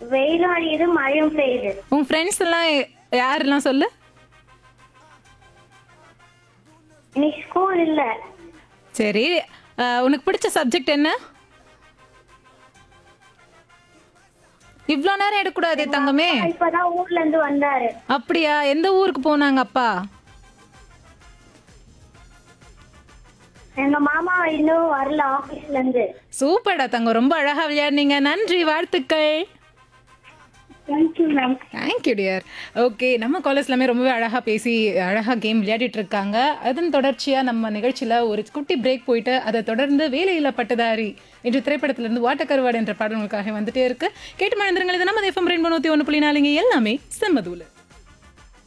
வெயிலும் அடியுது மழையும் பெய்யுது உன் ஃப்ரெண்ட்ஸ் எல்லாம் யாரெல்லாம் சொல்லு இன்னைக்கு ஸ்கூல் இல்ல சரி அஹ், உனக்கு பிடிச்ச சப்ஜெக்ட் என்ன இவ்வளோ நேரம் எடுக்கக்கூடாது தங்கமே இப்பதான் ஊர்ல இருந்து வந்தாரு அப்படியா எந்த ஊருக்கு போனாங்க அப்பா எங்க மாமா இன்னும் வரல ஆபீஸ்ல இருந்து சூப்பர்டா தங்கம் ரொம்ப அழகா விளையாடுனீங்க நன்றி வாழ்த்துக்கள் thank you ma'am thank you dear okay நம்ம காலேஜ் எல்லாமே ரொம்பவே அழகாக பேசி அழகாக கேம் விளையாடிட்டு இருக்காங்க அதன் தொடர்ச்சியாக நம்ம நிகழ்ச்சியில் ஒரு குட்டி பிரேக் போயிட்டு அதை தொடர்ந்து வேலையில்லா பட்டதாரி என்ற திரைப்படத்திலிருந்து வாட்டக்கருவாடு என்ற பாடல் உங்களுக்காக வந்துட்டே இருக்கு கேட்டு மழந்திரங்கள் இது நம்ம எஃப்எம் ரெண்டு நூற்றி ஒன்று புள்ளி நாலுங்க எல்லாமே செம்மதூள்